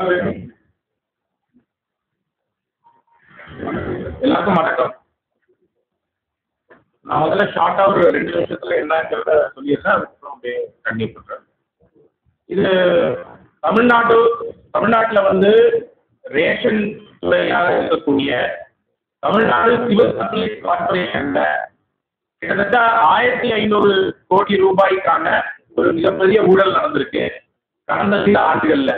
எல்லாருக்கும் வணக்கம் நான் முதல்ல ஷார்ட்டா ஒரு ரெண்டு நிமிஷத்துல என்னங்கிறத சொல்லிடுறேன் அதுக்கப்புறம் அப்படியே கண்டினியூ பண்றேன் இது தமிழ்நாடு தமிழ்நாட்டில் வந்து ரேஷன் துறையாக இருக்கக்கூடிய தமிழ்நாடு சிவில் சப்ளைஸ் கார்பரேஷன்ல கிட்டத்தட்ட ஆயிரத்தி ஐநூறு கோடி ரூபாய்க்கான ஒரு மிகப்பெரிய ஊழல் நடந்திருக்கு கடந்த சில ஆண்டுகள்ல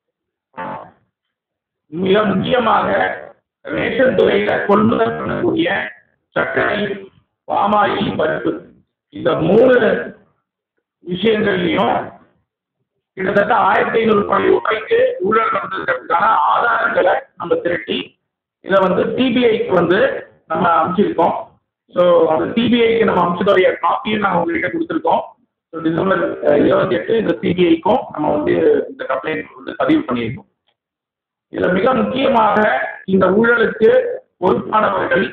மிக முக்கியமாக ரேஷன் துறையில கொள்முதல் பண்ணக்கூடிய சர்க்கரை பாமாயில் பருப்பு இந்த மூணு விஷயங்கள்லையும் கிட்டத்தட்ட ஆயிரத்தி ஐநூறு கோடி ரூபாய்க்கு ஊழல் நடந்ததுக்கான ஆதாரங்களை நம்ம திரட்டி இதை வந்து சிபிஐக்கு வந்து நம்ம அமைச்சிருக்கோம் ஸோ அந்த சிபிஐக்கு நம்ம அமைச்சதுடைய காப்பியும் நாங்கள் உங்ககிட்ட கொடுத்துருக்கோம் ஸோ டிசம்பர் இருபத்தி எட்டு இந்த சிபிஐக்கும் நம்ம வந்து இந்த கம்ப்ளைண்ட் வந்து பதிவு பண்ணியிருக்கோம் இதில் மிக முக்கியமாக இந்த ஊழலுக்கு பொறுப்பானவர்கள்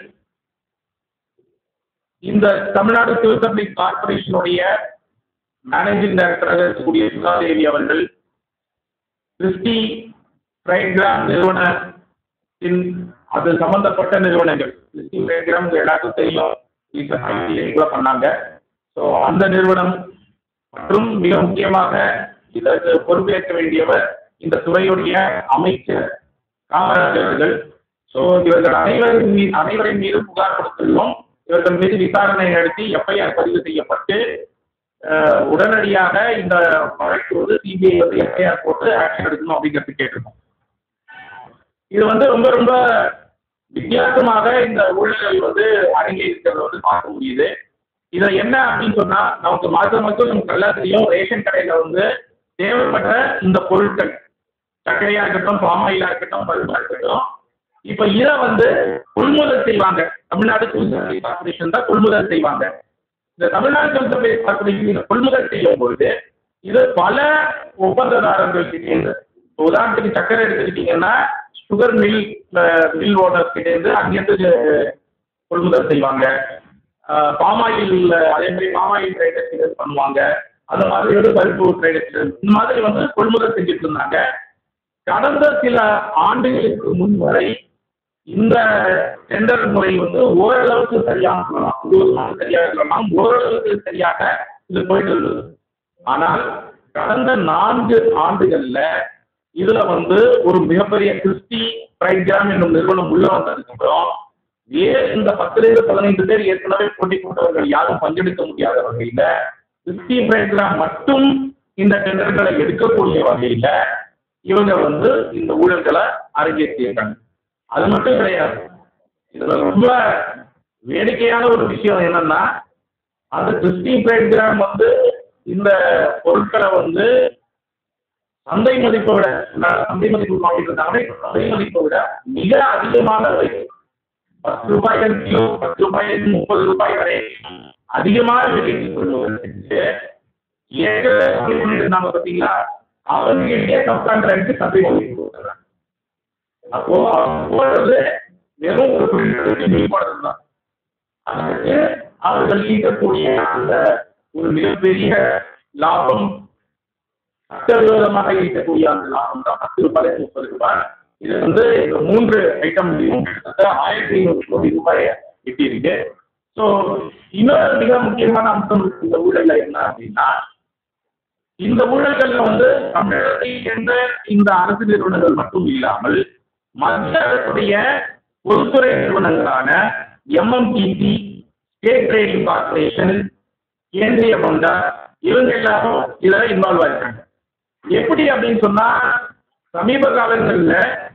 இந்த தமிழ்நாடு சிவில் சப்ளைஸ் கார்பரேஷனுடைய மேனேஜிங் டைரக்டராக இருக்கக்கூடிய சுதாதேவி அவர்கள் கிறிஸ்டி பிரைட்கிராம் நிறுவனத்தின் அது சம்பந்தப்பட்ட நிறுவனங்கள் கிறிஸ்டி பிரைட்கிராம் எல்லாருக்கும் தெரியும் கூட பண்ணாங்க ஸோ அந்த நிறுவனம் மற்றும் மிக முக்கியமாக இதற்கு பொறுப்பேற்க வேண்டியவர் இந்த துறையுடைய அமைச்சர் காமராஜர் அவர்கள் ஸோ இவர்கள் அனைவரின் மீது அனைவரின் மீது புகார் கொடுத்துள்ளோம் இவர்கள் மீது விசாரணை நடத்தி எஃப்ஐஆர் பதிவு செய்யப்பட்டு அஹ், உடனடியாக இந்த வழக்கு வந்து சிபிஐ வந்து எஃப்ஐஆர் போட்டு ஆக்ஷன் எடுக்கணும் அப்படிங்கிறது கேட்டிருக்கோம் இது வந்து ரொம்ப ரொம்ப வித்தியாசமாக இந்த ஊழல்கள் வந்து அரங்கி இருக்கிறத வந்து பார்க்க முடியுது இதை என்ன அப்படின்னு சொன்னா நமக்கு மாதம் மாதம் நமக்கு நல்லா தெரியும் ரேஷன் கடையில வந்து தேவைப்பட்ட இந்த பொருட்கள் சர்க்கரையா இருக்கட்டும் பாமாயிலா இருக்கட்டும் பருப்பா இருக்கட்டும் இப்ப இதை வந்து கொள்முதல் செய்வாங்க தமிழ்நாடு சிவில் கார்பரேஷன் தான் கொள்முதல் செய்வாங்க இந்த தமிழ்நாடு சிவில் சப்ளைஸ் கார்பரேஷன் இதை கொள்முதல் செய்யும் பொழுது இது பல ஒப்பந்ததாரர்கள் கிட்டேருந்து இப்போ உதாரணத்துக்கு சர்க்கரை எடுத்துக்கிட்டீங்கன்னா சுகர் மில் மில் ஓனர்ஸ் கிட்டேருந்து அங்கேருந்து கொள்முதல் செய்வாங்க பாமாயில் அதே மாதிரி பாமாயில் ட்ரேடர்ஸ் பண்ணுவாங்க அந்த மாதிரி ஒரு பருப்பு ட்ரேடர்ஸ் இந்த மாதிரி வந்து கொள்முதல் செஞ்சுட்டு இருந்தாங்க கடந்த சில ஆண்டுகளுக்கு முன் வரை இந்த டெண்டர் முறை வந்து ஓரளவுக்கு சரியாக சொல்லலாம் முழுவதுமாக சரியாக சொல்லலாம் ஓரளவுக்கு சரியாக இது போயிட்டு இருந்தது ஆனால் கடந்த நான்கு ஆண்டுகள்ல இதுல வந்து ஒரு மிகப்பெரிய கிறிஸ்டி பிரைட்ஜாம் என்னும் நிறுவனம் உள்ள வந்ததுக்கு அப்புறம் வேறு இந்த பத்திலிருந்து பதினைந்து பேர் ஏற்கனவே போட்டி போட்டவர்கள் யாரும் பங்கெடுக்க முடியாத வகையில கிறிஸ்டி பிரைட்ஜாம் மட்டும் இந்த டெண்டர்களை எடுக்கக்கூடிய வகையில இவங்க வந்து இந்த ஊழல்களை அரங்கேற்றியிருக்காங்க அது மட்டும் கிடையாது இதுல ரொம்ப வேடிக்கையான ஒரு விஷயம் என்னன்னா அந்த கிறிஸ்டி பிரைட்கிராம் வந்து இந்த பொருட்களை வந்து சந்தை மதிப்பை விட நான் சந்தை மதிப்பு வாங்கிட்டு இருந்தாங்க சந்தை மதிப்பை விட மிக அதிகமான விலை பத்து ரூபாய் கிலோ பத்து ரூபாய் முப்பது ரூபாய் வரை அதிகமான விலைக்கு கொண்டு வந்து ஏற்கனவே பண்ணிருந்தாங்க பார்த்தீங்களா அவங்க சப்கான்ட்ராக்ட் சந்தை மதிப்பு கொடுக்குறாங்க அப்போ அவங்க போடுறது வெறும் ஒரு போடுறது தான் அதற்கு அவர்கள் ஈட்டக்கூடிய அந்த ஒரு மிகப்பெரிய லாபம் சட்டவிரோதமாக ஈட்டக்கூடிய அந்த லாபம் தான் பத்து ரூபாய் முப்பது ரூபாய் இது வந்து இந்த மூன்று ஐட்டம் கிட்டத்தட்ட ஆயிரத்தி ஐநூறு கோடி ரூபாயை எட்டியிருக்கு ஸோ இன்னொரு மிக முக்கியமான அம்சம் இந்த ஊழல்ல என்ன அப்படின்னா இந்த ஊழல்கள்ல வந்து தமிழகத்தை சேர்ந்த இந்த அரசு நிறுவனங்கள் மட்டும் இல்லாமல் மத்திய அரசுடைய பொதுத்துறை நிறுவனங்களான MMTC state trading corporation Kendriya பங்கா இவங்க எல்லாரும் இதில் இன்வால்வ் ஆயிருக்காங்க எப்படி அப்படின்னு சொன்னா சமீப காலங்களில்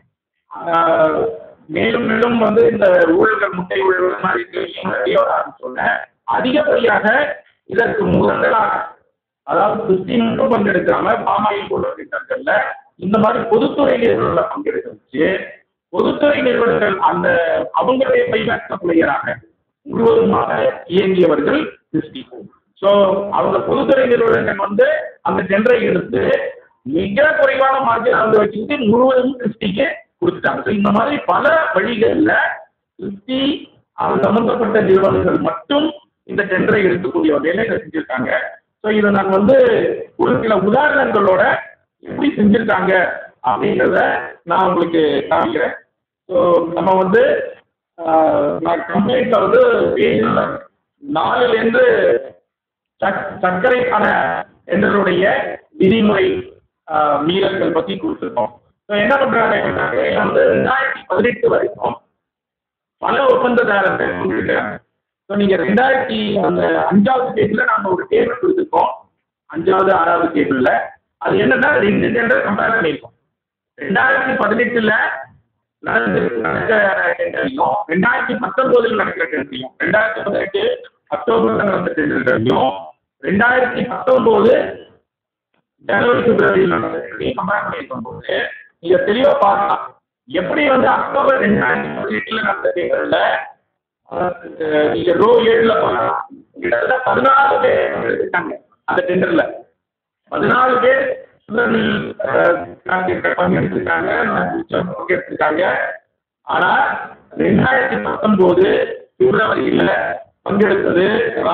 மேலும் மேலும் வந்து இந்த ஊழல்கள் முட்டை ஊழல்கள் மாதிரி விஷயங்கள் ஆரம்பிச்சோன்ன அதிகப்படியாக இதற்கு முதலாக அதாவது கிறிஸ்டி மட்டும் பங்கெடுக்காம பாமாயில் போன்ற திட்டங்கள்ல இந்த மாதிரி பொதுத்துறை நிறுவனங்களை பங்கெடுக்க வச்சு பொதுத்துறை நிறுவனங்கள் அந்த அவங்களுடைய பைபேக் பிளேயராக முழுவதுமாக இயங்கியவர்கள் கிறிஸ்டி ஸோ அவங்க பொதுத்துறை நிறுவனங்கள் வந்து அந்த டெண்டரை எடுத்து மிக குறைவான மார்ஜின் வந்து வச்சுக்கிட்டு முழுவதும் கிறிஸ்டிக்கு கொடுத்துட்டாங்க ஸோ இந்த மாதிரி பல வழிகளில் கிறிஸ்டி அது சம்பந்தப்பட்ட நிறுவனங்கள் மட்டும் இந்த டெண்டரை எடுக்கக்கூடிய வகையில் இதை செஞ்சிருக்காங்க ஸோ இதை நான் வந்து ஒரு சில உதாரணங்களோட எப்படி செஞ்சிருக்காங்க அப்படிங்கிறத நான் உங்களுக்கு காமிக்கிறேன் ஸோ நம்ம வந்து ஆஹ், நான் கம்ப்ளைண்ட்ல வந்து page நாலுலேருந்து சக்- சர்க்கரைக்கான எங்களுடைய விதிமுறை ஆஹ், மீறல்கள் பத்தி கொடுத்துருக்கோம் ஸோ என்ன பண்றாங்க அப்படின்னா, வந்து ரெண்டாயிரத்தி பதினெட்டு வரைக்கும் பல ஒப்பந்ததாரர்கள் கொடுத்துருக்காங்க ஸோ நீங்க ரெண்டாயிரத்தி அந்த அஞ்சாவது பேஜ்ல நாங்க ஒரு டேபிள் கொடுத்துருக்கோம் அஞ்சாவது ஆறாவது டேபிள்ல அது என்னன்னா ரெண்டு டெண்டர் கம்பேர் பண்ணியிருக்கோம் ரெண்டாயிரத்தி பதினெட்டுல நடந்த நடந்த டெண்டரையும் ரெண்டாயிரத்தி பத்தொன்பதுல நடக்கிற டெண்டரையும் ரெண்டாயிரத்தி பதினெட்டு அக்டோபர்ல நடந்த டெண்டரையும் ரெண்டாயிரத்தி பத்தொன்பது ஜனவரி பிப்ரவரியில் நடந்த டெண்டரையும் கம்பேர் பண்ணியிருக்கும் போது நீங்க தெளிவா பார்க்கலாம் எப்படி வந்து அக்டோபர் ரெண்டாயிரத்தி பதினெட்டுல நடந்த டெண்டர்ல நீங்க ரோ ஏழுல பார்க்கலாம் கிட்டத்தட்ட பதினாலு பேர் இருக்காங்க அந்த டெண்டர்ல பதினாலு பேர் சுதனி பங்கெடுத்திருக்காங்க பங்கெடுத்திருக்காங்க ஆனா ரெண்டாயிரத்தி பத்தொன்பது பிப்ரவரியில பங்கெடுத்தது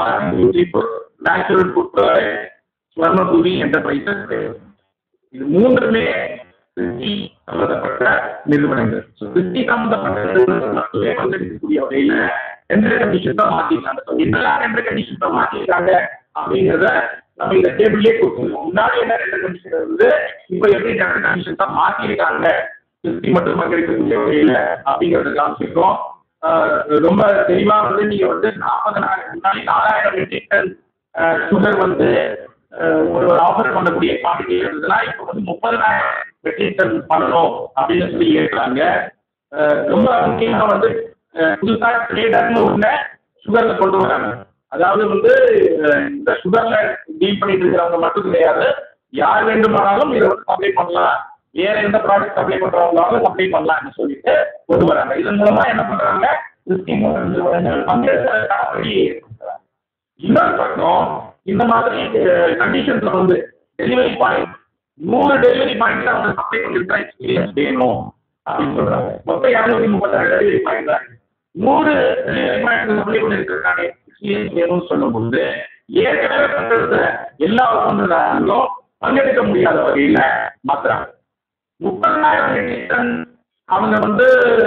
நேச்சுரல் ஃபுட் ஸ்வர்ணபூரி என்டர்பிரைசஸ் இது மூன்றுமே கிருஷி சம்பந்தப்பட்ட நிறுவனங்கள் So, கிருஷி சம்பந்தப்பட்ட நிறுவனங்கள் மட்டுமே பங்கெடுக்கக்கூடிய வகையில எந்த கண்டிஷன் தான் மாத்திருக்காங்க So, என்னெல்லாம் எந்த கண்டிஷன் தான் மாத்திருக்காங்க அப்படிங்கிறத நம்ம இந்த டேபிள்லயே கொடுத்துருக்கோம் முன்னாடி என்ன ரெண்டு கண்டிஷன் இருந்து இப்போ எப்படி ரெண்டு கண்டிஷன் தான் மாத்திருக்காங்க கிருஷி மட்டும் பங்கெடுக்கக்கூடிய வகையில அப்படிங்கிறத காமிச்சிருக்கோம் ஆஹ் ரொம்ப தெளிவா வந்து நீங்க வந்து நாற்பதனாயிரம் முன்னாடி நாலாயிரம் மெட்ரிக் டன் சுகர் வந்து ஆஹ் ஒரு ஆஃபர் பண்ணக்கூடிய குவான்டிட்டி இருந்ததுன்னா இப்போ வந்து முப்பதனாயிரம் மெட்ரிக் டன் பண்ணணும் அப்படின்னு சொல்லி கேட்குறாங்க ரொம்ப முக்கியமா வந்து ஆஹ் புதுசா ட்ரேடர்னு ஒண்ணு சுகர்ல கொண்டு வராங்க அதாவது வந்து ஆஹ் இந்த சுகர்ல டீல் பண்ணிட்டு இருக்கிறவங்க மட்டும் கிடையாது யார் வேண்டுமானாலும் இதை வந்து சப்ளை பண்ணலாம் வேற எந்த ப்ராடக்ட் சப்ளை பண்றவங்களாலும் சப்ளை பண்ணலாம்னு சொல்லிட்டு கொண்டு வராங்க இதன் மூலமா என்ன பண்றாங்க கிறிஸ்டின் நிறுவனங்கள் பங்கேற்கிறதுக்கான வழியை ஏற்படுத்துறாங்க. இன்னொரு பக்கம் இந்த மாதிரி கண்டிஷன்ஸ்ல வந்து டெலிவரி பாயிண்ட் நூறு டெலிவரி பாயிண்ட் அவங்க சப்ளை பண்ணிருக்கா எக்ஸ்பீரியன்ஸ் வேணும் அப்படின்னு சொல்றாங்க மொத்தம் இரநூத்தி முப்பத்தாறு டெலிவரி பாயிண்ட் தான் நூறு டெலிவரி பாயிண்ட் சப்ளை பண்ணிருக்காங்க எக்ஸ்பீரியன்ஸ் வேணும்னு சொல்லும்போது ஏற்கனவே பண்றது எல்லா ஒப்பந்ததாரங்களும் பங்கெடுக்க முடியாத வகையில மாத்துறாங்க முப்பதாயிரம் மெட்ரிக் டன் அவங்க வந்து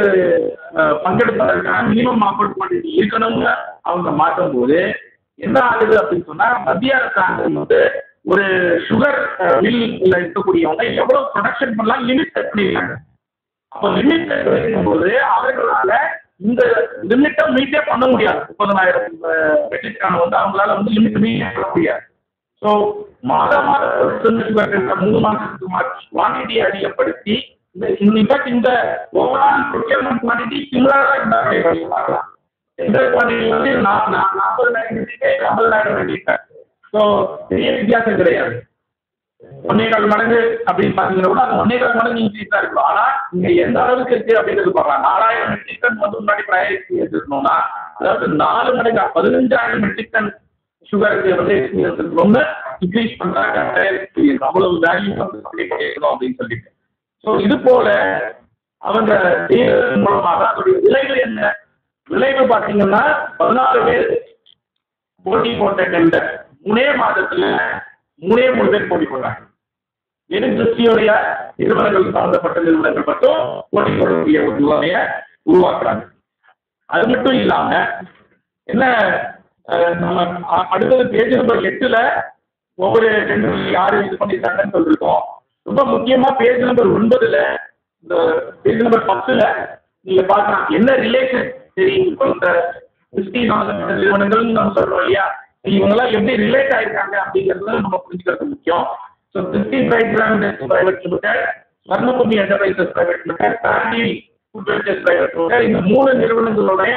அஹ், பங்கெடுப்பதற்கான மினிமம் ஆஃபர் குவான்டிட்டி இருக்கணும்னு அவங்க மாற்றும் போது என்ன ஆகுது அப்படின்னு சொன்னா மத்திய அரசாங்கம் வந்து ஒரு சுகர் மில்ல இருக்கக்கூடியவங்க எவ்வளவு ப்ரொடக்ஷன் பண்ணலாம் லிமிட் செட் பண்ணிருக்காங்க அப்போ லிமிட் வைக்கும்போது அவர்களால இந்த லிமிட்டை மீட்டே பண்ண முடியாது முப்பதனாயிரம் மெட்ரிக் டன் வந்து அவங்களால வந்து லிமிட் மீட்டே பண்ண முடியாது ஸோ மாதம் மாதம் மூணு மாதத்துக்கு குவான்டிட்டி அதிகப்படுத்தி இந்த இன்ஃபேக்ட் இந்த ஓவரால் ப்ரொக்யூர்மெண்ட் குவான்டிட்டி சிமிலராக இருந்தாங்க இந்த குவான்டிட்டி வந்து நான் நான் நாற்பதாயிரம் மெட்ரிக் ஐம்பதாயிரம் மெட்ரிக் ஸோ பெரிய வித்தியாசம் கிடையாது ஒன்னே கால் மடங்கு அப்படின்னு பார்த்தீங்கன்னா கூட அது ஒன்னே கால் மடங்கு இன்க்ரீஸ் தான் இருக்கும் ஆனால் இங்க எந்த அளவுக்கு இருக்கு அப்படிங்கிறது பார்க்கலாம் நாலாயிரம் மெட்ரிக் டன் வந்து முன்னாடி ப்ரையாரிட்டி எடுத்துக்கணும்னா அதாவது நாலு மடங்கு பதினஞ்சாயிரம் மெட்ரிக் டன் சுகருக்கு வந்து எக்ஸ்பீரியன்ஸ் இருக்கணும்னு இன்க்ரீஸ் பண்றாங்க எக்ஸ்பீரியன்ஸ் அவ்வளவு வேல்யூ வந்து அப்படி பண்ணிருக்கணும் அப்படின்னு சொல்லிட்டு ஸோ இது போல அவங்க செய்யறதன் மூலமாக அதோடைய விளைவு என்ன விளைவு பார்த்தீங்கன்னா பதினாறு பேர் போட்டி போட்ட டெண்டர் மூணே மாதத்துல மூணே மூணு பேர் போட்டி போடுறாங்க வெறும் திருப்தியுடைய நிறுவனங்கள் சம்பந்தப்பட்ட நிறுவனங்கள் மட்டும் போட்டி போடக்கூடிய ஒரு நிலைமையை உருவாக்குறாங்க அது மட்டும் இல்லாம என்ன அஹ், நம்ம அ- அடுத்தது பேஜ் நம்பர் எட்டுல ஒவ்வொரு டெண்டர் யாரு இது பண்ணிருக்காங்கன்னு சொல்லிருக்கோம் ரொம்ப முக்கியமா பேஜ் நம்பர் ஒன்பதுல இந்த பேஜ் நம்பர் பத்துல நீங்க பார்க்கலாம் என்ன ரிலேஷன் சரி இப்போ இந்த கிறிஸ்டி சம்பந்தப்பட்ட நிறுவனங்கள் நம்ம சொல்றோம் இல்லையா இவங்கெல்லாம் எப்படி ரிலேட் ஆயிருக்காங்க அப்படிங்கறத நம்ம புரிஞ்சுக்கிறது முக்கியம் so Christy fried brand private limited Swarnabhoomi enterprises private limited family food ventures private limited இந்த மூணு நிறுவனங்களுடைய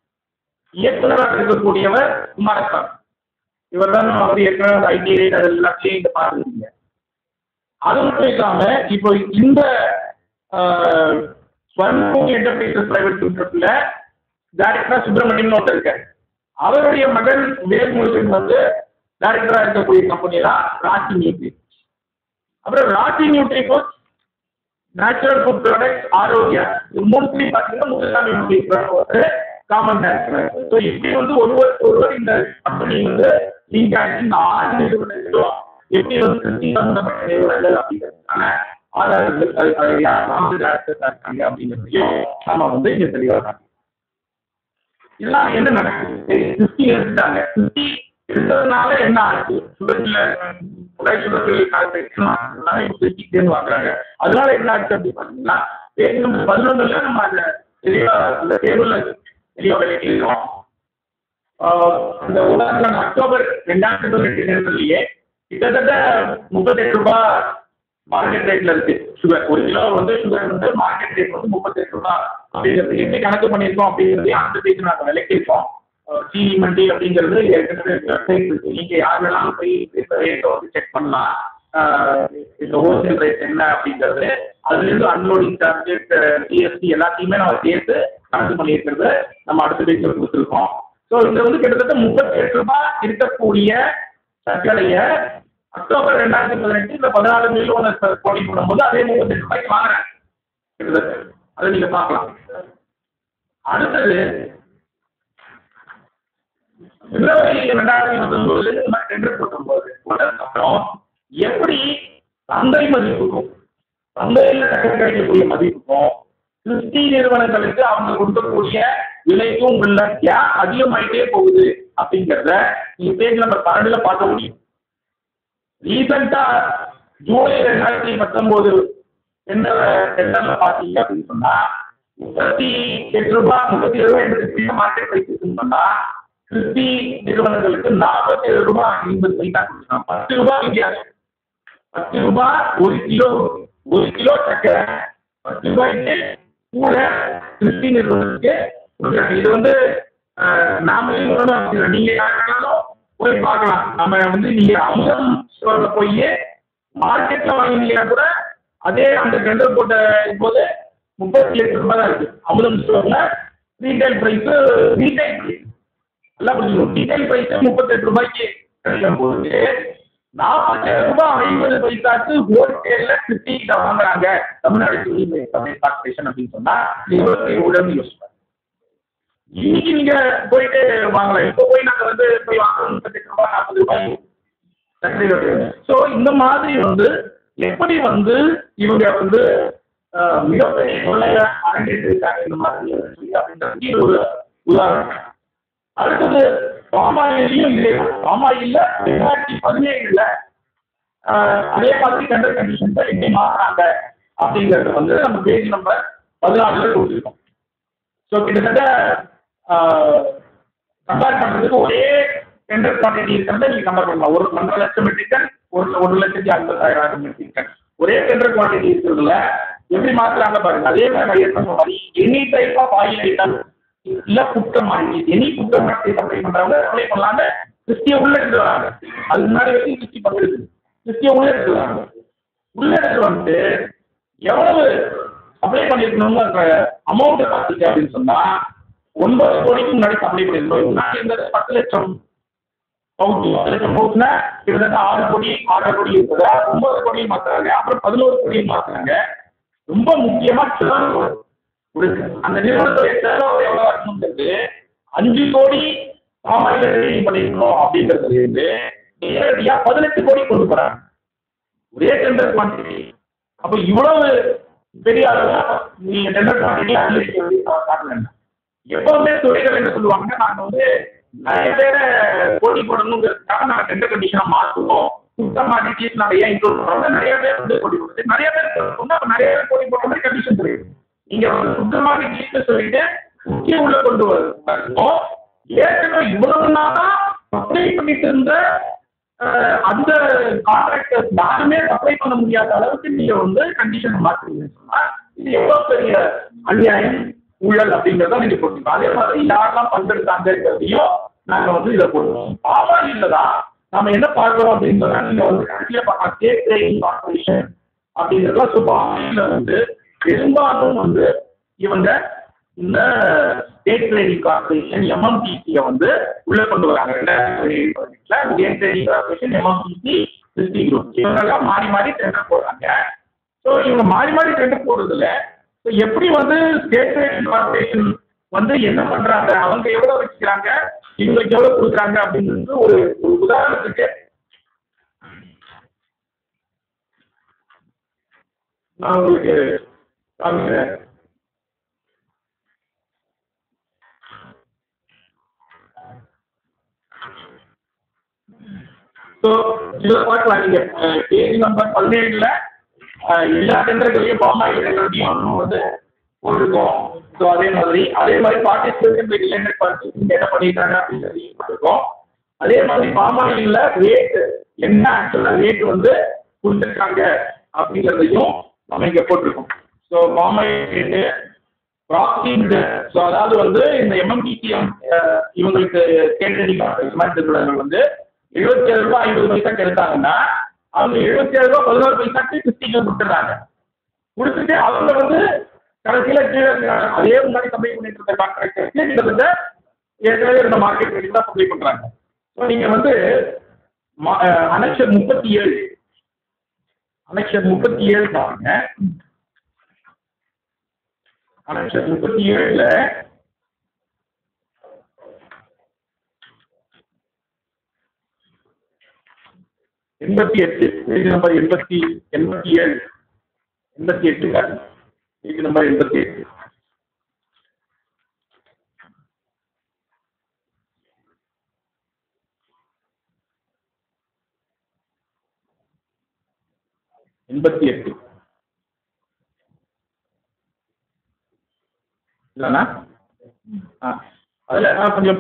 இயக்குனராக இருக்கக்கூடியவர் குமாரசாமி இவர் தான் நம்ம வந்து ஏற்கனவே ஐடி ரேட் அது எல்லாத்தையும் இங்க பார்த்துருக்கீங்க அது மட்டும் இல்லாம இப்போ இந்த ஸ்வர்ணபூமி என்டர்பிரைசஸ் பிரைவேட் லிமிடெட்ல டைரக்டரா சுப்பிரமணியன் ஒருத்தர் இருக்காரு அவருடைய மகன் வேல்முருகன் வந்து டைரக்டரா இருக்கக்கூடிய கம்பெனி தான் ராசி நியூட்ரி அப்புறம் Rasi nutri coach natural food product Arokya இது மூணுத்துலையும் பார்த்தீங்கன்னா முத்துசாமி வந்து காமன் டைரக்டர் ஸோ இப்படி வந்து ஒருவர் ஒருவர் இந்த கம்பெனி வந்து லிங்க் ஆகி இந்த ஆறு நிறுவனங்களும் எப்படி வந்து கிருஷி சம்பந்தப்பட்ட நிறுவனங்கள் அப்படிங்கிறதுனால ஆதாரங்கள் அது அது யார் வந்து directors ஆ இருக்காங்க அப்படிங்கிறதையும் நம்ம வந்து இங்க தெளிவாக காட்டணும். இதெல்லாம் என்ன நடக்குது கிறிஸ்டி எடுத்தாங்க கிறிஸ்டி எடுத்ததுனால என்ன ஆச்சு சுடர்ல உடை சுடர்கள் கிறிஸ்டின்னு வாங்குறாங்க அதனால என்ன ஆச்சு அப்படின்னு பார்த்தீங்கன்னா பேஜ் நம்பர் பதினொன்றுல நம்ம அந்த தெளிவா அந்த டேபிள்ல தெளிவாக எழுதியிருக்கோம் ஆஹ் அந்த உதாரணம் அக்டோபர் ரெண்டாயிரத்தி இருபத்தி ரெண்டுலயே கிட்டத்தட்ட முப்பத்தெட்டு ரூபாய் மார்க்கெட் ரேட்ல இருக்கு சுகர் ஒரு கிலோ வந்து சுகர் வந்து மார்க்கெட் ரேட் வந்து முப்பத்தெட்டு ரூபாய் அப்படிங்கிறது எப்படி கணக்கு பண்ணியிருக்கோம் அப்படிங்கிறது அந்த பேஜ் நாங்கள் விளக்கியிருக்கோம் சீனி மண்டி அப்படிங்கிறது ஏற்கனவே வெப்சைட் இருக்கு நீங்க யார் வேணாலும் போய் இந்த ரேட்டை வந்து செக் பண்ணலாம் ஆஹ் இந்த ஹோல்சேல் ரேட் என்ன அப்படிங்கிறது அதுல இருந்து அன்லோடிங் சார்ஜஸ் ஜிஎஸ்டி எல்லாத்தையுமே நம்ம சேர்த்து கணக்கு பண்ணியிருக்கிறது நம்ம அடுத்த பேஜ்ல கொடுத்துருக்கோம் ஸோ இது வந்து கிட்டத்தட்ட முப்பத்தி எட்டு ரூபாய் இருக்கக்கூடிய சர்க்கரையை அக்டோபர் ரெண்டாயிரத்தி பதினெட்டு இந்த பதினாலு மில்லியன் கோடி போடும்போது அதே முப்பத்தெட்டு ரூபாய்க்கு வாங்குறேன் கிட்டத்தட்ட அதை நீங்க பார்க்கலாம் அடுத்தது பிப்ரவரி ரெண்டாயிரத்தி பத்தொன்பது டெண்டர் போட்டும்போது அப்புறம் எப்படி சந்தை மதிப்புக்கும் சந்தையில் சக்கரை கிடைக்கக்கூடிய மதிப்புக்கும் கிறிஸ்டி நிறுவனங்களுக்கு அவங்க கொடுக்கக்கூடிய விலைக்கும் உள்ள கேப் அதிகமாயிட்டே போகுது அப்படிங்கிறத நீங்க பேஜ் நம்பர் பன்னெண்டுல பார்க்க முடியும் ரீசெண்டா ஜூலை ரெண்டாயிரத்தி பத்தொன்பது என்ன டெண்டர்ல பாத்தீங்க அப்படின்னு சொன்னா முப்பத்தி எட்டு ரூபாய் முப்பத்தி ஏழு ரூபாய் மார்க்கெட் பிரைஸ் சொன்னா கிறிஸ்டி நிறுவனங்களுக்கு நாற்பத்தி ஏழு ரூபாய் ஐம்பது பைசா கொடுக்கலாம் பத்து ரூபாய் வித்தியாசம் பத்து ரூபாய் ஒரு கிலோ ஒரு கிலோ சக்கரை பத்து ரூபாய்க்கு கூட கிறிஸ்டி நிறுவனத்துக்கு கொடுக்குறாங்க. இது வந்து அஹ், நாம நிறுவனம் அப்படி இல்லை. நீங்க யாருனாலும் போய் பார்க்கலாம் நம்ம வந்து நீங்க அமுதம் ஸ்டோர்ல போய் மார்க்கெட்ல வாங்கினீங்கன்னா கூட அதே அந்த டெண்டர் போட்ட போது முப்பத்தி எட்டு ரூபாய் தான் இருக்கு அமுதம் ஸ்டோர்ல ரீட்டைல் பிரைஸ் ரீட்டைல் பிரைஸ் எல்லாம் புரிஞ்சுக்கணும் ரீட்டைல் பிரைஸ் முப்பத்தெட்டு ரூபாய்க்கு கிடைக்கும் போது நாற்பத்தேழு ரூபாய் ஐம்பது பைசாக்கு ஹோல்சேல்ல கிறிஸ்டிகிட்ட வாங்குறாங்க தமிழ்நாடு கார்பரேஷன் அப்படின்னு சொன்னா நீங்க உடனே யோசிப்பாங்க இன்னைக்கு நீங்க போயிட்டு வாங்கலாம் இப்போ போய் நாங்க வந்து போய் வாங்கணும் முப்பத்தெட்டு ரூபாய் நாற்பது ரூபாய் ஸோ இந்த மாதிரி வந்து எப்படி வந்து இவங்க வந்து அஹ், மிகப்பெரிய கொள்ளைய அரங்கேற்றி இருக்காங்க இந்த மாதிரி சொல்லி அப்படின்றது இது ஒரு உதாரணம் அடுத்தது பாமாயிலையும் இல்லை பாமாயில்ல ரெண்டாயிரத்தி பதினேழுல அதே மாதிரி டெண்டர் கண்டிஷன்ஸை எப்படி மாறுறாங்க அப்படிங்கிறது வந்து நம்ம பேஜ் நம்பர் பதினாலுல கொடுத்துருக்கோம் ஸோ கிட்டத்தட்ட கம்பேர் பண்ணுறதுக்கு ஒரே டெண்டர் குவான்டிட்டி இருக்கிறத நீங்கள் கம்பேர் பண்ணலாம் ஒரு ஒன்றரை லட்சம் மெட்ரிக் டன் ஒரு ஒரு லட்சத்தி ஐம்பதாயிரம் மெட்ரிக் டன் ஒரே டெண்டர் குவான்டிட்டி இருக்கிறதுல எப்படி மாத்துறாங்க பாருங்க அதே மாதிரி நான் சொன்ன மாதிரி any type of oil item இல்ல குற்றம் மாதிரி எனி குற்றம் சப்ளை பண்றவங்க சப்ளை பண்ணலாங்க கிறிஸ்டிய உள்ள எடுத்து வராங்க அது முன்னாடி வரைக்கும் கிறிஸ்டி பண்றது கிறிஸ்டிய உள்ள எடுத்து வராங்க உள்ள எடுத்து வந்து எவ்வளவு சப்ளை பண்ணிருக்கணுங்கிற அமௌண்ட் பார்த்துச்சு அப்படின்னு சொன்னா ஒன்பது கோடிக்கு முன்னாடி சப்ளை பண்ணிருக்கோம் முன்னாடி இருந்தது பத்து லட்சம் பவுச்சு பத்து லட்சம் பவுச்சுனா கிட்டத்தட்ட ஆறு கோடி ஆறரை கோடி இருக்குதா ஒன்பது கோடி மாத்துறாங்க அப்புறம் பதினோரு கோடி மாத்துறாங்க ரொம்ப முக்கியமா செலவு ஒரு அந்த நிறுவனத்துடைய செலவு எவ்வளவு இருக்குங்கிறது அஞ்சு கோடி ஆமாயில ரெடி பண்ணிருக்கணும் அப்படிங்கிறது இருந்து நேரடியா பதினெட்டு கோடி கொண்டு போறாங்க ஒரே டெண்டர் குவான்டிட்டி அப்ப இவ்வளவு பெரிய அளவுல நீங்க டெண்டர் குவான்டிட்டி அதிகரிக்க வேண்டிய காரணம் என்ன எப்பவுமே துறைகள் என்ன சொல்லுவாங்க நாங்க வந்து நிறைய பேரை போட்டி போடணுங்கிறதுக்காக நாங்க டெண்டர் கண்டிஷனை மாற்றுவோம் சுத்தமா டீச்சர்ஸ் நாங்க ஏன் இன்க்ளூட் பண்றோம் நிறைய பேர் வந்து போட்டி போடுறது நிறைய பேர் சொன்னா அப்ப நிறைய பேர் போட்டி போடுற மாதிரி கண்டிஷன் தெரியும் நீங்க வந்து சுத்தமாக டீச்சர் சொல்லிட்டு முக்கிய உள்ள கொண்டு வரணும் ஏற்கனவே இவ்வளவு நாளா சப்ளை பண்ணிட்டு இருந்த அஹ், அந்த கான்ட்ராக்டர்ஸ் யாருமே சப்ளை பண்ண முடியாத அளவுக்கு நீங்க வந்து கண்டிஷன் மாத்துறீங்கன்னு சொன்னா இது எவ்வளவு பெரிய அநியாயம் ஊழல் அப்படிங்கிறத நீங்க போட்டுருக்கோம் அதே மாதிரி யாரெல்லாம் பங்கெடுத்தாங்கிறதையும் நாங்க வந்து இதை போடுவோம் பாவா இல்லதான் நம்ம என்ன பார்க்கிறோம் அப்படின்னு சொன்னா நீங்க வந்து கடைசியா பார்க்கலாம் ஸ்டேட் ட்ரேடிங் கார்பரேஷன் அப்படிங்கிறதுலாம் சூப்பர் வந்து பெரும்பாலும் வந்து இவங்க இந்த ஸ்டேட் ட்ரேடிங் கார்பரேஷன் எம்எம்டிசியை வந்து உள்ள கொண்டு வராங்க state trading corporation MMTC Christy group இவங்கெல்லாம் மாறி மாறி டெண்டர் போடுறாங்க ஸோ இவங்க மாறி மாறி டெண்டர் போடுறதுல ஸோ எப்படி வந்து ஸ்டேட் ட்ரேடிங் கார்பரேஷன் வந்து என்ன பண்றாங்க அவங்க எவ்வளவு வச்சுக்கிறாங்க இவங்களுக்கு எவ்வளவு கொடுக்குறாங்க அப்படிங்கிறது ஒரு ஒரு உதாரணத்துக்கு நான் உங்களுக்கு காமிக்கிறேன் ஸோ இதில் பார்க்கலாம் நீங்கள் பேஜ் நம்பர் பதினேழில் எல்லா டெண்டர்களையும் பாமாயில் டெண்டர்களையும் வந்து போட்டிருக்கோம் ஸோ அதே மாதிரி அதே மாதிரி பார்ட்டிசிபேஷன் ரிலேட்டட் பார்ட்டிசிபேஷன் என்ன பண்ணியிருக்காங்க அப்படிங்கிறதையும் போட்டிருக்கோம் அதே மாதிரி பாமாயிலில் ரேட் என்ன ஆக்சுவலாக ரேட் வந்து கொடுத்துருக்காங்க அப்படிங்கிறதையும் நம்ம இங்கே போட்டிருக்கோம் ஸோ பாமாயில் ரேட்டு ப்ராசிங் ஸோ அதாவது வந்து இந்த எம்எம்பிசிஎம் இவங்களுக்கு கேட்டடி நிறுவனங்கள் வந்து எழுபத்தி ஏழு ரூபாய் ஐம்பது பைசாக்கு எடுத்தாங்கன்னா அவங்க எழுபத்தி ஏழு ரூபாய் பதினோரு பைசாக்கு ஃபிஃப்டிக்கு கொடுத்துட்றாங்க கொடுத்துட்டு அவங்க வந்து கடைசியில் கீழே அதே முன்னாடி சப்ளை பண்ணிட்டு இருந்த கான்ட்ராக்டருக்கு கிட்டத்தட்ட ஏற்கனவே இருந்த மார்க்கெட் ரேட்டுக்கு தான் சப்ளை பண்ணுறாங்க ஸோ நீங்கள் வந்து அனெக்ஷன் முப்பத்தி ஏழு அனெக்ஷன் முப்பத்தி ஏழு பாருங்க அனெக்ஷன் முப்பத்தி ஏழுல எண்பத்தி எட்டு பேஜ் நம்பர் எண்பத்தி எண்பத்தி ஏழு எண்பத்தி எட்டு பேஜ் நம்பர் எண்பத்தி எட்டு எண்பத்தி எட்டு இல்லைண்ணா ஆ அதில் ஆ கொஞ்சம்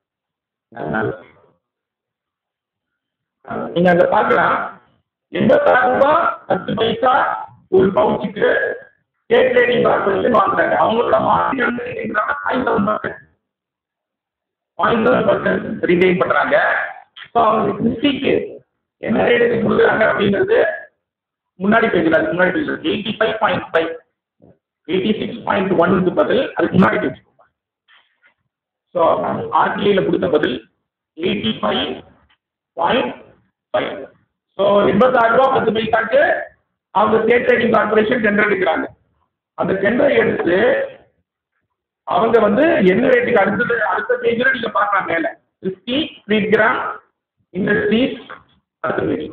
நீங்கள் அங்கே பார்க்கலாம் எண்பத்தாறு ரூபா பத்து பைசா ஒரு பவுச்சுக்கு ஸ்டேட் ட்ரேடிங் கார்பரேஷன் வாங்குறாங்க அவங்களோட market point seven percent point seven percent retain பண்ணுறாங்க ஸோ அவங்க கிறிஸ்டிக்கு என்ன ரேட்டுக்கு கொடுக்குறாங்க அப்படிங்கிறது முன்னாடி பேஜில் அதுக்கு முன்னாடி பேஜில் eighty five point five eighty six point ஒன்னுக்கு பதில் அதுக்கு முன்னாடி பேஜ் ஸோ ஆர்டிஐல கொடுத்த பதில் eighty five point five so எண்பத்தாறு ரூபா பத்து பைசாக்கு அவங்க ஸ்டேட் ட்ரேடிங் கார்பரேஷன் டெண்டர் எடுக்கிறாங்க அந்த டெண்டர் எடுத்து அவங்க வந்து என்ன ரேட்டுக்கு அடுத்தது அடுத்த பேஜில் நீங்கள் பார்க்கலாம் மேலே ஃபிஃப்டி த்ரீ கிராம் இண்டஸ்ட்ரீஸ் அடுத்த பேஜ்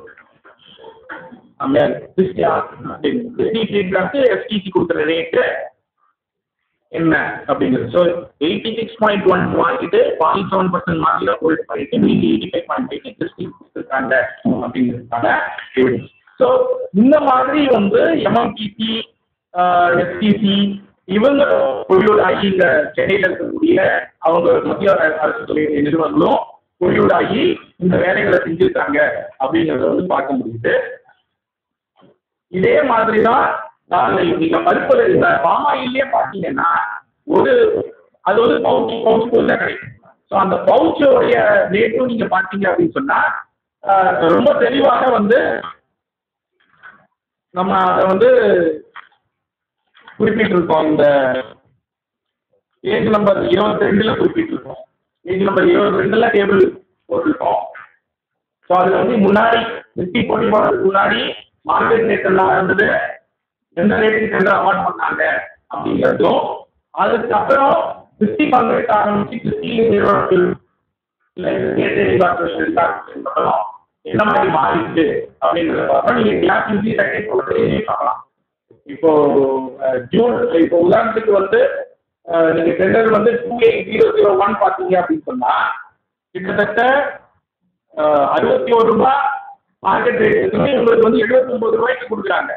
எஸ்டிசி கொடுக்குற ரேட்டு என்ன அப்படிங்கிறது so eighty six point one வாங்கிட்டு ஃபார்ட்டி செவன் பர்சன்ட் மார்க்கில் ஹோல்ட் பண்ணிட்டு மீதி eighty five point eight ST கொடுத்துருக்காங்க அப்படிங்கிறதுக்கான எவிடன்ஸ் ஸோ இந்த மாதிரி வந்து எம்எம்பிசி எஸ்டிசி இவங்க பொருளாகி இந்த சென்னையில் இருக்கக்கூடிய அவங்க மத்திய அரசு தொழில் நிறுவனங்களும் பொருளாகி இந்த வேலைகளை செஞ்சுருக்காங்க அப்படிங்கிறத வந்து பார்க்க முடியுது இதே மாதிரி தான் நாங்கள் நீங்க மருத்துவ இந்த பாமாயிலே பார்த்தீங்கன்னா ஒரு அது வந்து பவுச் பவுச்சுக்குள்ள கிடைக்கும் ஸோ அந்த பவுச்சோடைய ரேட்டும் நீங்க பார்த்தீங்க அப்படின்னு சொன்னா ரொம்ப தெளிவாக வந்து நம்ம அதை வந்து குறிப்பிட்டிருக்கோம் இந்த பேஜ் நம்பர் இருபத்தி ரெண்டுல குறிப்பிட்டிருக்கோம் பேஜ் நம்பர் இருபத்தி ரெண்டுல டேபிள் போட்டிருக்கோம் ஸோ அதில் வந்து முன்னாடி நிஃப்டி போட்டி போடுறதுக்கு முன்னாடி மார்க்கெட் ரேட் எல்லாம் இருந்தது எந்த ரேட்டுக்கு எந்த அவார்ட் பண்ணாங்க அப்படிங்கிறதும் அதுக்கப்புறம் நிஃப்டி கான்ட்ராக்ட் ஆரம்பிச்சு நிஃப்டி நிறுவனத்தில் என்ன மாதிரி மாறிடுச்சு அப்படிங்கிறத பார்த்தா நீங்க கிளாஸ் நிஃப்டி செகண்ட் போடுறதே பார்க்கலாம் இப்போ ஜூன் இப்போ உதாரணத்துக்கு வந்து நீங்க டெண்டர் வந்து two eight zero zero one பார்த்தீங்க அப்படின்னு சொன்னா கிட்டத்தட்ட அறுபத்தி ஒரு ரூபாய் மார்க்கெட் ரேட் உங்களுக்கு வந்து எழுபத்தி ஒன்பது ரூபாய்க்கு கொடுக்குறாங்க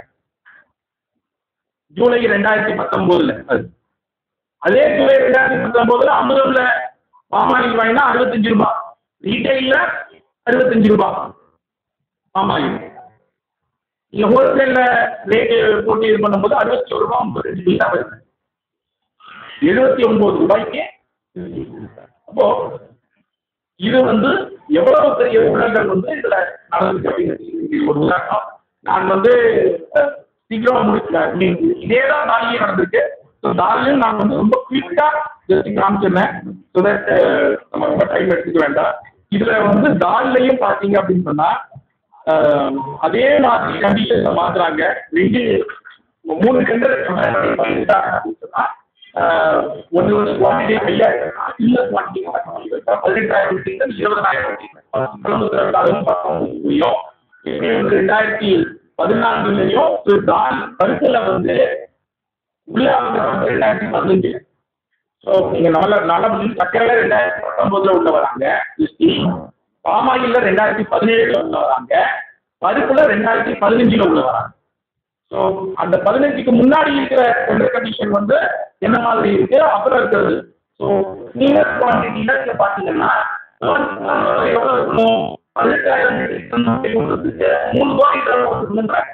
ஜூலை ரெண்டாயிரத்தி பத்தொன்பதுல அது அதே ஜூலை ரெண்டாயிரத்தி பத்தொன்பதுல அமுதம்ல பாமாயில் வாங்கினா அறுபத்தஞ்சு ரூபாய் ரீட்டைல்ல அறுபத்தஞ்சு ரூபாய் பாமாயில் நீங்க ஹோல்சேல்ல ரேட்டு போட்டு இது பண்ணும்போது அறுபத்தி ஒரு ரூபாய் ஐம்பது ரெண்டு பைசா வருது எழுபத்தி ஒன்பது ரூபாய்க்கு அப்போ இது வந்து எவ்வளவு பெரிய ஊழல்கள் வந்து இதுல நடந்துச்சு அப்படிங்கிறது ஒரு உதாரணம் நான் வந்து சீக்கிரம் முடிச்சேன் இதே தான் தாலியே நடந்திருக்கு ஸோ தாலியும் நான் வந்து ரொம்ப குயிக்கா ஜஸ்ட் காமிச்சிருந்தேன் ஸோ தட் நம்ம ரொம்ப டைம் எடுத்துக்க வேண்டாம் இதுல வந்து தால்லையும் பார்த்தீங்க அப்படின்னு சொன்னா அதே மாதிரி கண்டிஷன்ல மாத்துறாங்க ரெண்டு மூணு டெண்டர் அப்படின்னு சொன்னா ஒன்று வந்து குவான்டிட்டி ஐயாயிரம் இல்ல குவான்டிட்டி பதினெட்டாயிரம் இருபதனாயிரம் அதுவும் பார்க்க முடியும் ரெண்டாயிரத்தி பதினான்குலயும் திரு டான் பரிசுல வந்து உள்ள வந்து ரெண்டாயிரத்தி பதினஞ்சு ஸோ நீங்க நல்ல நல்ல சக்கரையில ரெண்டாயிரத்தி பத்தொன்பதுல உள்ள வராங்க கிறிஸ்டி பாமாயில ரெண்டாயிரத்தி பதினேழுல உள்ள வராங்க பருப்புல ரெண்டாயிரத்தி பதினஞ்சுல உள்ள வராங்க ஸோ அந்த பதினஞ்சுக்கு முன்னாடி இருக்கிற டெண்டர் கண்டிஷன் வந்து என்ன மாதிரி இருக்கு அப்புறம் இருக்கிறது ஸோ நீங்க குவான்டிட்டியில நீங்க பாத்தீங்கன்னா எவ்வளவு இருக்கும் பதினெட்டாயிரம் metric ton அப்படிங்கிறதுக்கு மூணு கோடி தரப்படுறாங்க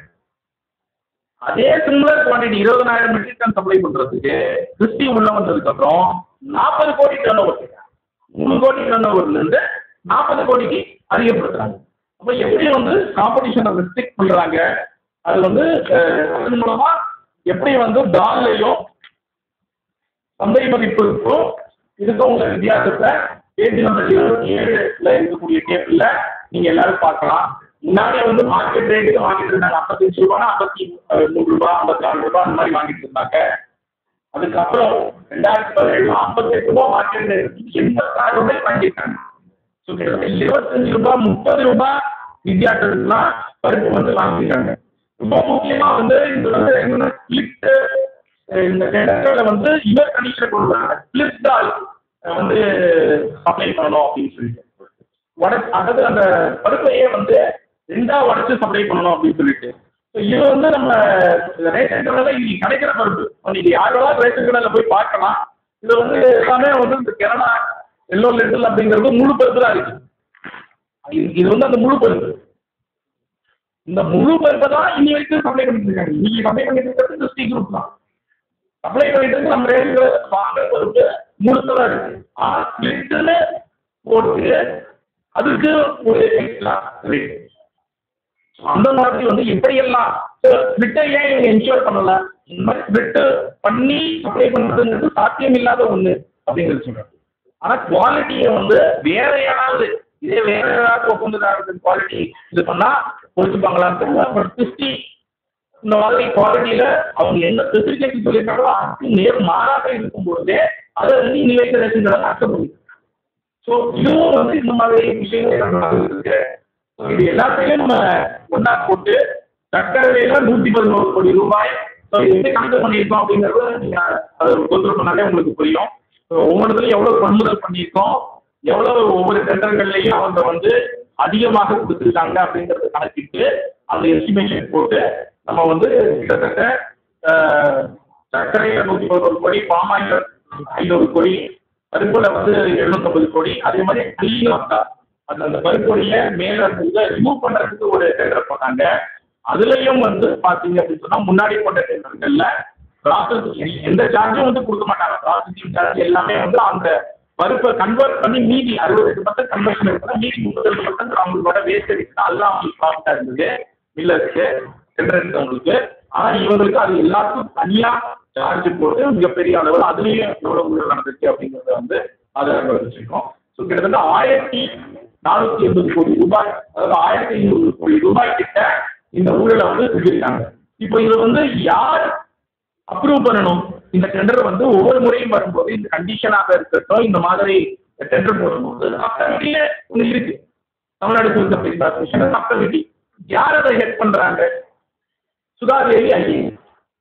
அதே சிமிலர் குவான்டிட்டி இருபதனாயிரம் மெட்ரிக் டன் சப்ளை பண்றதுக்கு கிறிஸ்டி உள்ள வந்ததுக்கு அப்புறம் நாற்பது கோடி டர்ன் ஓவர் மூணு கோடி டர்ன் ஓவர்ல இருந்து நாற்பது கோடிக்கு அதிகப்படுத்துறாங்க அப்ப எப்படி வந்து காம்படிஷனை ரெஸ்ட்ரிக்ட் பண்றாங்க அது வந்து அஹ், அதன் மூலமா எப்படி வந்து டால்லையும் சந்தை மதிப்புக்கும் இதுக்கும் உள்ள வித்தியாசத்தை பேஜ் நம்பர் இருபத்தி ஏழுல இருக்கக்கூடிய டேபிள்ல நீங்க எல்லாரும் பார்க்கலாம் முன்னாடியே வந்து மார்க்கெட் ரேட்டுக்கு வாங்கிட்டு இருந்தாங்க ஐம்பத்தஞ்சு ரூபாய் ஐம்பத்தி மூணு ரூபாய் ஐம்பத்தி நாலு ரூபாய் அந்த மாதிரி வாங்கிட்டு இருந்தாங்க அதுக்கப்புறம் ரெண்டாயிரத்தி பதினேழு ஐம்பத்தெட்டு ரூபாய் மார்க்கெட் ரேட் எண்பத்தாறு ரூபாய் வாங்கிட்டாங்க ஸோ கிட்டத்தட்ட இருபத்தஞ்சு ரூபாய் முப்பது ரூபாய் வித்தியாசத்துலாம் பருப்பு வந்து வாங்கிட்டாங்க ரொம்ப முக்கியமா வந்து இது வந்து என்னன்னா ஸ்பிளிட் இந்த டெண்டர்ல வந்து இவர் கண்டிஷன் கொடுக்குறாங்க ஸ்பிளிட் தால் வந்து சப்ளை பண்ணணும் அப்படின்னு சொல்லிட்டு உட அதாவது அந்த பருப்பையே வந்து ரெண்டா உடச்சு சப்ளை பண்ணணும் அப்படின்னு சொல்லிட்டு ஸோ இது வந்து நம்ம ரேஷன் கடையில் இன்னைக்கு கிடைக்கிற பருப்பு இன்னைக்கு யாரெல்லாம் ரேஷன் கடையில் போய் பார்க்கலாம் இது வந்து எல்லாமே வந்து இந்த கேரளா எல்லோ லெட்டல் அப்படிங்கிறது முழு பருப்பு தான் இருக்கு இது- இது வந்து அந்த முழு பருப்பு இந்த முழு பருப்பை தான் இன்னி வரைக்கும் சப்ளை பண்ணிட்டு இருக்காங்க இன்னைக்கு சப்ளை பண்ணிட்டு இருக்கிறது இந்த ஸ்டீ குரூப் தான் சப்ளை பண்ணிட்டு இருக்கு நம்ம ரேஷன் வாங்குற பருப்பு முழுசதான் இருக்கு ஆனா ஸ்பிளிட்னு போட்டு அதுக்கு ஒரு எக்ஸ்ட்ரா ரேட் அந்த மாதிரி வந்து எப்படியெல்லாம் ஸ்பிட்டை ஏன் இவங்க என்ஷூர் பண்ணல இந்த மாதிரி ஸ்பிட்டு பண்ணி சப்ளை பண்ணுறதுங்கிறது சாத்தியம் இல்லாத ஒண்ணு அப்படிங்கிறது சொல்றாங்க ஆனா குவாலிட்டியை வந்து வேற யாராவது இதே வேற யாராவது ஒப்பந்ததாரத்தின் குவாலிட்டி இது பண்ணா பொறுத்துப்பாங்களான்னு தெரியல பட் கிறிஸ்டி இந்த மாதிரி குவாலிட்டியில அவங்க என்ன ஸ்பெசிஃபிகேஷன் சொல்லியிருக்காங்களோ அதுக்கு நேர் மாறாக இருக்கும்பொழுதே அதை வந்து இனி வைக்கிற ரேஷன் அக்செப்ட் பண்ணிக்கலாம் ஸோ இதுவும் வந்து இந்த மாதிரி விஷயங்கள் நடந்திருக்கு So, இது எல்லாத்தையும் நம்ம ஒன்றா போட்டு சட்டவையில நூற்றி பதினோரு கோடி ரூபாய் ஸோ எப்படி கணக்கு பண்ணியிருக்கோம் அப்படிங்கிறது நீங்கள் அதை கொண்டு பண்ணாலே உங்களுக்கு புரியும் ஸோ ஒவ்வொன்றுலையும் எவ்வளோ கொள்முதல் பண்ணியிருக்கோம் எவ்வளோ ஒவ்வொரு டெண்டர்கள்லையும் அவங்க வந்து அதிகமாக கொடுத்துருக்காங்க அப்படிங்கிறத கணக்கிட்டு அந்த எஸ்டிமேஷன் போட்டு நம்ம வந்து கிட்டத்தட்ட அஹ், சர்க்கரையில் நூற்றி பதினோரு கோடி பாமாயில் ஐநூறு கோடி பருப்புல வந்து எழுநூத்தம்பது கோடி அதே மாதிரி கிளீனாக அந்த அந்த பருப்பொடியை மேல இருந்து ரிமூவ் பண்றதுக்கு ஒரு டெண்டர் போட்டாங்க அதுலயும் வந்து பாத்தீங்க அப்படின்னு சொன்னா முன்னாடி போட்ட டெண்டர்கள்ல ப்ராசஸ் எந்த சார்ஜும் வந்து கொடுக்க மாட்டாங்க ப்ராசஸிங் சார்ஜ் எல்லாமே வந்து அந்த பருப்பை கன்வெர்ட் பண்ணி மீதி அறுபது பர்சன்ட் கன்வர்ஷன் இருக்குன்னா மீதி முப்பது பர்சன்ட் அவங்களோட வேஸ்ட் இருக்கு அதெல்லாம் அவங்களுக்கு ப்ராஃபிட்டா இருந்தது மில்லருக்கு டெண்டர் எடுத்தவங்களுக்கு ஆனா இவங்களுக்கு அது எல்லாத்துக்கும் தனியா சார்ஜ் போட்டு மிகப்பெரிய அளவில் அதுலயும் எவ்வளவு ஊழல் நடந்துச்சு அப்படிங்கறத வந்து அதை நம்ம வச்சிருக்கோம் ஸோ கிட்டத்தட்ட ஆயிரத்தி நானூத்தி எண்பது கோடி ரூபாய் அதாவது ஆயிரத்தி ஐநூறு கோடி ரூபாய் கிட்ட இந்த ஊழலை வந்து செஞ்சிருக்காங்க இப்போ இது வந்து யார் அப்ரூவ் பண்ணணும் இந்த டெண்டர் வந்து ஒவ்வொரு முறையும் வரும்போது இந்த கண்டிஷனாக இருக்கட்டும் இந்த மாதிரி டெண்டர் போடும்போது அக்கமிட்டியில ஒன்று இருக்கு Tamil Nadu tourism service corporation a committee யார் அதை ஹெட் பண்றாங்க சுதாதேவி ஐஏஎஸ்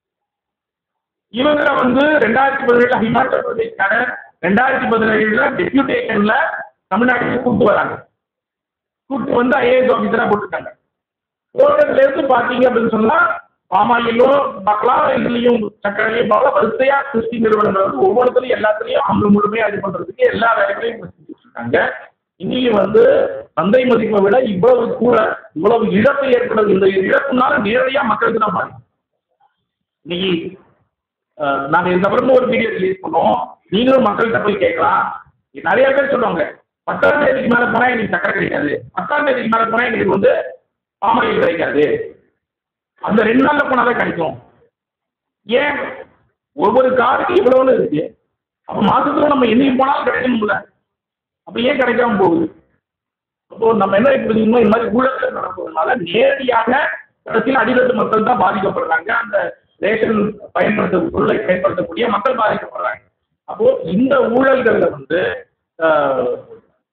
இவங்க வந்து ரெண்டாயிரத்தி பதினேழுல ஹிமாச்சல் பிரதேஷ்கான ரெண்டாயிரத்தி பதினேழுல டெபியூட்டேஷன்ல தமிழ்நாட்டுக்கு கூப்பிட்டு வராங்க கூப்பிட்டு வந்து ஐஏஎஸ் ஆஃபீஸரா போட்டுருக்காங்க போட்டதுல இருந்து பாத்தீங்க அப்படின்னு சொன்னா பாமாயிலும் பார்க்கலாம் இதுலயும் சக்கரையிலையும் பார்க்கலாம் வரிசையா கிறிஸ்டி நிறுவனங்கள் வந்து ஒவ்வொருத்தரையும் எல்லாத்துலயும் அவங்க முழுமையா இது பண்றதுக்கு எல்லா வேலைகளையும் செஞ்சுட்டு இருக்காங்க இன்னைக்கு வந்து சந்தை மதிப்பை விட இவ்வளவு கூட இவ்வளவு இழப்பு ஏற்படுது இந்த இழப்புனால நேரடியா மக்களுக்கு தான் பாதிக்கும் இன்னைக்கு அஹ், நாங்க இதுக்கப்புறமா ஒரு வீடியோ ரிலீஸ் பண்ணுவோம் நீங்களும் மக்கள்கிட்ட போய் கேட்கலாம் நிறைய பேர் சொல்லுவாங்க பத்தாம் தேதிக்கு மேல போனா எனக்கு சக்கரை கிடைக்காது பத்தாம் தேதிக்கு மேல போனா எனக்கு வந்து பாமாயில் கிடைக்காது அந்த ரெண்டு நாள்ல போனாதான் கிடைக்கும் ஏன் ஒவ்வொரு காருக்கு இவ்வளவுன்னு இருக்கு அப்ப மாசத்துல நம்ம என்னைக்கு போனாலும் கிடைக்கணும்ல அப்ப ஏன் கிடைக்காம போகுது அப்போ நம்ம என்ன புரிஞ்சுக்கணும் இந்த மாதிரி ஊழல்கள் நடப்பதனால நேரடியாக கடைசியில் அடித்தட்டு மக்கள் தான் பாதிக்கப்படுறாங்க அந்த ரேஷன் பயன்படுத்த பொருளை பயன்படுத்தக்கூடிய மக்கள் பாதிக்கப்படுறாங்க அப்போ இந்த ஊழல்களை வந்து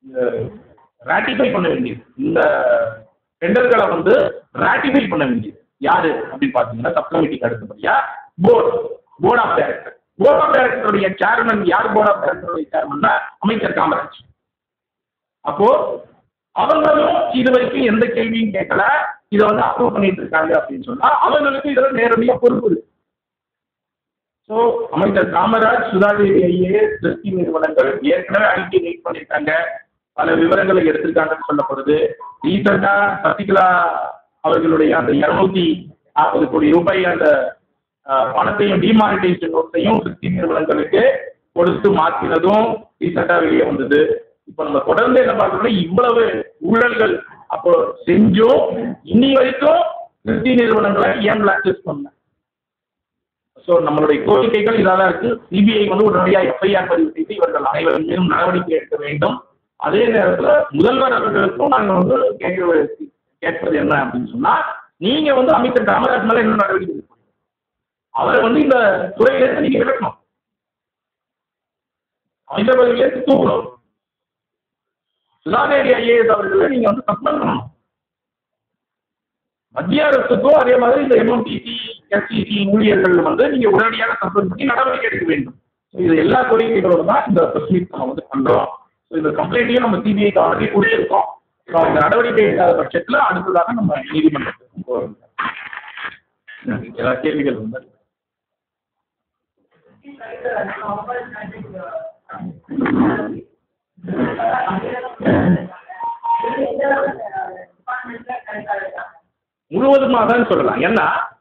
ராட்டிஃபை பண்ண வேண்டியது இந்த டெண்டர்களை வந்து ராட்டிஃபை பண்ண வேண்டியது யாரு அப்படின்னு பார்த்தீங்கன்னா சப் கமிட்டிக்கு அடுத்தபடியா board board of director board of டைரக்டருடைய சேர்மன் யார் போர்ட் ஆஃப் டைரக்டருடைய சேர்மன்னா அமைச்சர் காமராஜ் அப்போ அவங்களும் இது வரைக்கும் எந்த கேள்வியும் கேட்கல இதை வந்து அப்ரூவ் பண்ணிட்டு இருக்காங்க அப்படின்னு சொன்னா அவங்களுக்கு இதுல நேரடியா பொறுப்பு இருக்கு ஸோ அமைச்சர் காமராஜ் சுதாதேவி ஐஏஎஸ் திருப்தி நிறுவனங்கள் ஏற்கனவே ஐடி நீட் பண்ணியிருக்காங்க பல விவரங்களை எடுத்திருக்காங்கன்னு சொல்லப்படுது ரீசெண்டா சசிகலா அவர்களுடைய அந்த இருநூத்தி நாற்பது கோடி ரூபாய் அந்த அஹ், பணத்தையும் டிமானிட்டைசேஷன் நோட்டையும் திருப்தி நிறுவனங்களுக்கு கொடுத்து மாற்றினதும் ரீசெண்டா வெளியே வந்தது இப்போ நம்ம தொடர்ந்து என்ன பார்க்கறோம்னா இவ்வளவு ஊழல்கள் அப்போ செஞ்சும் இன்னி வரைக்கும் திருப்தி நிறுவனங்களை ஏன் பிளாக்லிஸ்ட் பண்ணல ஸோ நம்மளுடைய கோரிக்கைகள் இதாக தான் இருக்கு சிபிஐ வந்து உடனடியாக எஃப்ஐஆர் பதிவு செய்து இவர்கள் அனைவரும் மீதும் நடவடிக்கை எடுக்க வேண்டும் அதே நேரத்தில் முதல்வர் அவர்களுக்கும் நாங்கள் வந்து கேட்க கேட்பது என்ன அப்படின்னு சொன்னா நீங்க வந்து அமைச்சர் காமராஜ் மேல என்ன நடவடிக்கை எடுக்க முடியும்? அவரை வந்து இந்த துறையிலிருந்து நீங்க விளக்கணும் அமைச்சர் பதவியிலிருந்து தூக்கணும் சுதாதேவி ஐஏஎஸ் அவர்களை நீங்க வந்து சஸ்பெண்ட் பண்ணணும் மத்திய அரசுக்கும் அதே மாதிரி இந்த எம்எம்டிசி எஸ்டிசி ஊழியர்கள் வந்து நீங்க உடனடியாக சஸ்பெண்ட் பண்ணி நடவடிக்கை எடுக்க வேண்டும் So, இது எல்லா கோரிக்கைகளோட தான் இந்த பிரஸ் மீட் நம்ம வந்து பண்றோம் ஸோ இந்த கம்ப்ளைண்ட்டையும் நம்ம சிபிஐக்கு ஆல்ரெடி கொடுத்துருக்கோம் ஸோ அந்த நடவடிக்கை இல்லாத பட்சத்தில் அடுத்ததாக நம்ம நீதிமன்றத்துக்கு போகிறோம் ஏதாவது கேள்விகள் உண்டா முழுவதுமாக தான் சொல்லலாம் ஏன்னா